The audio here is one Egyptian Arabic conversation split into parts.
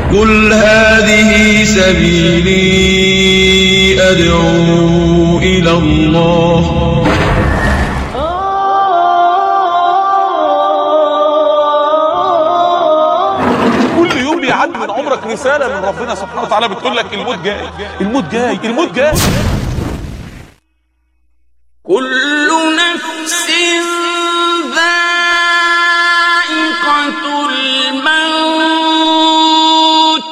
قل هذه سبيلي أدعو إلى الله كل يوم بيعدي من عمرك رسالة من ربنا سبحانه وتعالى بتقول لك الموت جاي الموت جاي الموت جاي كل نفس ذائقة الموت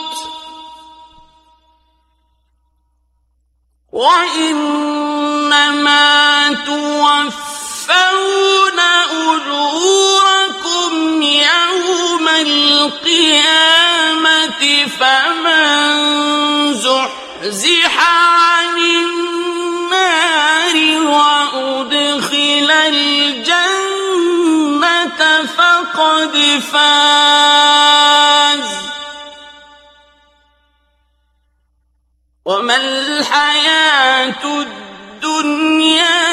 وإنما توفون أجوركم يوم القيامة فمن زحزح عن النار وأدخل الجنة فقد فاز وما الحياة الدنيا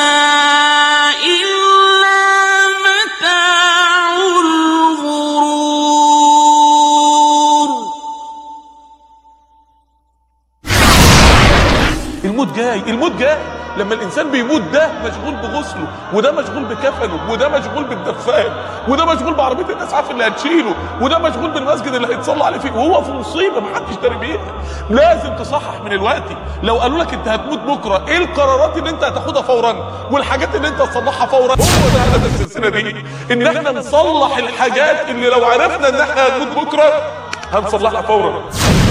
إلا متاع الغرور الموت جاي الموت جاي لما الانسان بيموت ده مشغول بغسله وده مشغول بكفنه وده مشغول بالدفان وده مشغول بعربيه الاسعاف اللي هتشيله وده مشغول بالمسجد اللي هيتصلى عليه فيه وهو في مصيبه محدش داري بيها لازم تصحح من الوقت لو قالوا لك انت هتموت بكره ايه القرارات اللي انت هتاخدها فورا والحاجات اللي انت تصلحها فورا هو ده هدف السلسله دي ان احنا نصلح الحاجات اللي لو عرفنا ان احنا هنموت بكره هنصلحها فورا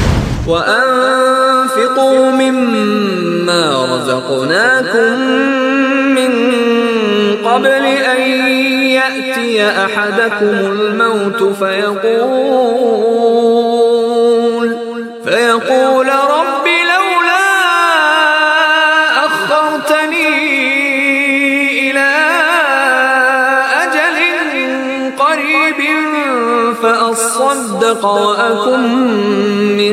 وأنفقوا مما رزقناكم من قبل أن يأتي أحدكم الموت فيقول فيقول رب لولا أخرتني إلى أجل قريب فأصدق وأكن من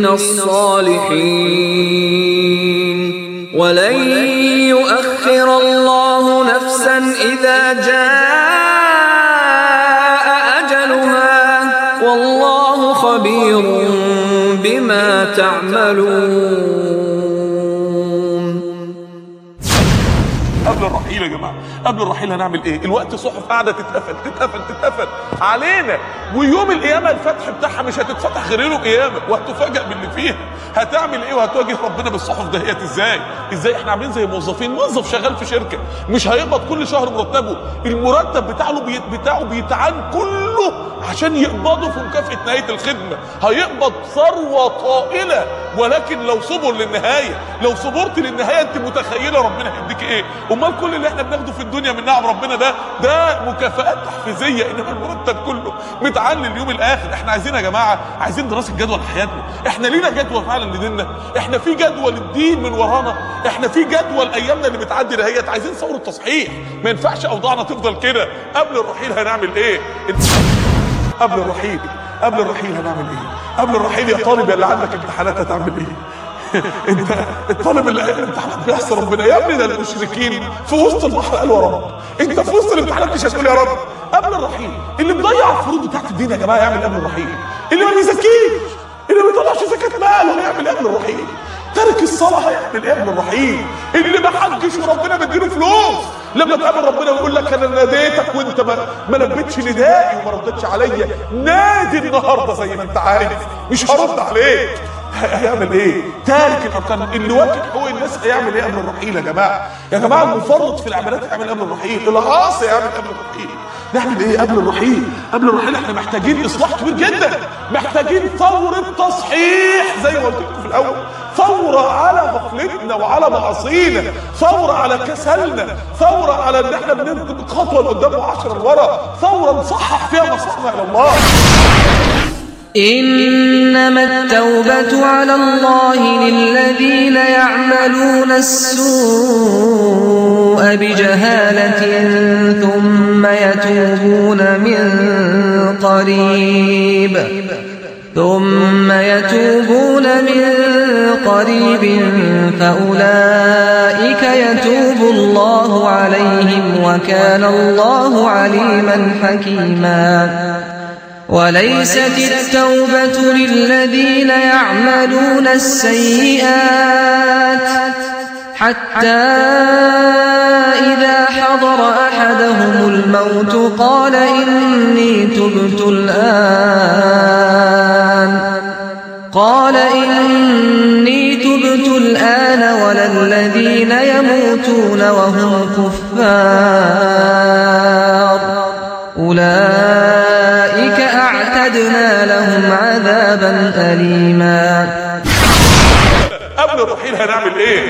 الصالحين ولن يؤخر الله نفسا إذا جاء أجلها والله خبير بما تعملون قبل الرحيل يا جماعه قبل الرحيل هنعمل ايه الوقت صحف قاعده تتقفل تتقفل تتقفل علينا ويوم القيامه الفتح بتاعها مش هتتفتح غير يوم القيامه وهتفاجئ باللي فيها هتعمل ايه وهتواجه ربنا بالصحف دهيت ازاي ازاي احنا عاملين زي موظفين موظف شغال في شركه مش هيقبض كل شهر مرتبه المرتب بتاعه بي... بتاعه بيتعان كله عشان يقبضه في مكافاه نهايه الخدمه هيقبض ثروه طائله ولكن لو صبر للنهايه لو صبرت للنهايه انت متخيله ربنا هيديك ايه امال كل اللي احنا بناخده في الدنيا من نعم ربنا ده ده مكافآت تحفيزيه انما المرتب كله متعان لليوم الاخر احنا عايزين يا جماعه عايزين دراسه جدوى لحياتنا احنا لينا جدوى فعلا لديننا احنا في جدوى للدين من ورانا احنا في جدوى لايامنا اللي بتعدي دهيت عايزين ثوره تصحيح ما ينفعش اوضاعنا تفضل كده قبل الرحيل هنعمل ايه قبل الرحيل قبل الرحيل هنعمل ايه قبل الرحيل يا طالب يا اللي عندك امتحانات هتعمل ايه انت الطالب اللي الامتحانات بيحصل ربنا يا ابني ده المشركين في وسط البحر قالوا يا رب انت في وسط الامتحانات مش هتقول يا رب قبل الرحيل اللي مضيع الفروض بتاعت الدين يا جماعه يعمل قبل الرحيل اللي ما بيزكيش اللي ما بيطلعش زكاه ماله يعمل قبل الرحيل تارك الصلاه هيعمل ايه قبل الرحيل اللي ما حجش وربنا مديله فلوس لما تقابل ربنا ويقول لك انا ناديتك وانت ما, ما لبيتش ندائي وما ردتش عليا نادي النهارده زي ما انت عايز مش هرد عليك هيعمل ايه؟ تارك الاركان اللي واكل حقوق الناس هيعمل ايه قبل الرحيل يا جماعه؟ يا جماعه المفرط في العمليات هيعمل قبل الرحيل، العاصي هيعمل قبل الرحيل. نعمل ايه قبل الرحيل؟ قبل الرحيل احنا محتاجين اصلاح كبير جدا، محتاجين ثوره تصحيح زي ما قلت لكم في الاول، ثورة على غفلتنا وعلى معاصينا ثورة على كسلنا ثورة على ان احنا بنبقى خطوة لقدام وعشرة لورا ثورة نصحح فيها مصيرنا الى الله إنما التوبة على الله للذين يعملون السوء بجهالة ثم يتوبون من قريب ثم يتوبون من قريب فأولئك يتوب الله عليهم وكان الله عليما حكيما وليست التوبة للذين يعملون السيئات حتى إذا حضر أحدهم الموت قال إني تبت الآن قال إني تبت الآن ولا الذين يموتون وهم كفار أولئك أعتدنا لهم عذابا أليما قبل الرحيل هنعمل ايه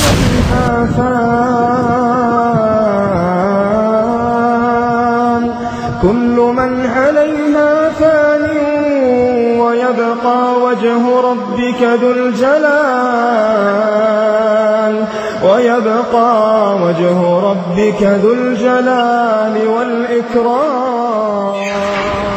فان كل من عليها فان ويبقى وجه ربك ذو الجلال ويبقى وجه ربك ذو الجلال والإكرام